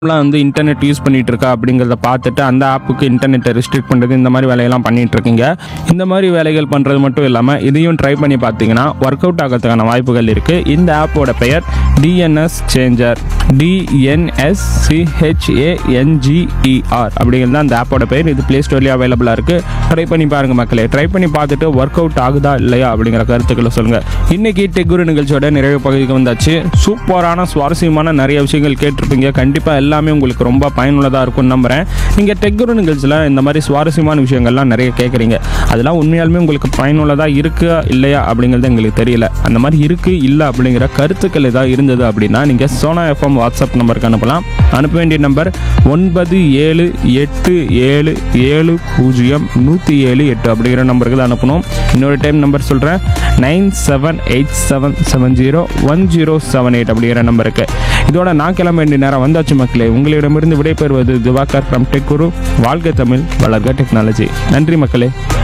ஆப்லாம் வந்து internet use பண்ணிட்டு இருக்கா அப்படிங்கிறத பார்த்துட்டு அந்த ஆப்புக்கு இன்டர்நெட்டை ரெஸ்ட்ரிக்ட் பண்ணுறது இந்த மாதிரி வேலையெல்லாம் பண்ணிட்டு இருக்கீங்க இந்த மாதிரி வேலைகள் பண்ணுறது மட்டும் இல்லாமல் இதையும் ட்ரை பண்ணி பார்த்தீங்கன்னா ஒர்க் அவுட் ஆகிறதுக்கான வாய்ப்புகள் இருக்குது இந்த ஆப்போட பெயர் டிஎன்எஸ் சேஞ்சர் டிஎன்எஸ் சிஹெச்ஏஎன்ஜிஇஆர் அப்படிங்கிறது தான் அந்த ஆப்போட பெயர் இது ப்ளே ஸ்டோர்லேயே அவைலபிளாக இருக்குது ட்ரை பண்ணி பாருங்கள் மக்களே ட்ரை பண்ணி பார்த்துட்டு ஒர்க் அவுட் ஆகுதா இல்லையா அப்படிங்கிற கருத்துக்களை சொல்லுங்கள் இன்னைக்கு டெக்குரு நிகழ்ச்சியோட நிறைவு பகுதிக்கு வந்தாச்சு சூப்பரான சுவாரஸ்யமான நிறைய விஷயங்கள் கேட்டிருப்பீங்க கண்டிப்பாக எல்லாமே உங்களுக்கு ரொம்ப பயனுள்ளதாக இருக்கும்னு நம்புகிறேன் நீங்கள் டெக்குரு நிகழ்ச்சியில் இந்த மாதிரி சுவாரஸ்யமான விஷயங்கள்லாம் நிறைய கேட்குறீங்க அதெல்லாம் உண்மையாலுமே உங்களுக்கு பயனுள்ளதாக இருக்கா இல்லையா அப்படிங்கிறது எங்களுக்கு தெரியல அந்த மாதிரி இருக்குது இல்லை அப்படிங்கிற கருத்துக்கள் ஏதாவது இருந்தது அப்படின்னா நீங்கள் சோனா எஃப்எம் வாட்ஸ்அப் நம்பருக்கு அனுப்பலாம் அனுப்ப வேண்டிய நம்பர் ஒன்பது ஏழு எட்டு ஏழு ஏழு பூஜ்ஜியம் நூற்றி ஏழு எட்டு அப்படிங்கிற நம்பருக்கு தான் அனுப்பணும் இன்னொரு டைம் நம்பர் சொல்கிறேன் nine seven eight seven seven zero one zero seven eight அப்படிங்கிற நம்பருக்கு இதோட நான் கிளம்ப வேண்டிய நேரம் வந்தாச்சு மக்களே உங்களிடமிருந்து விடைபெறுவது திவாகர் ஃப்ரம் டெக்குரு வாழ்க தமிழ் வளர்க டெக்னாலஜி நன்றி மக்களே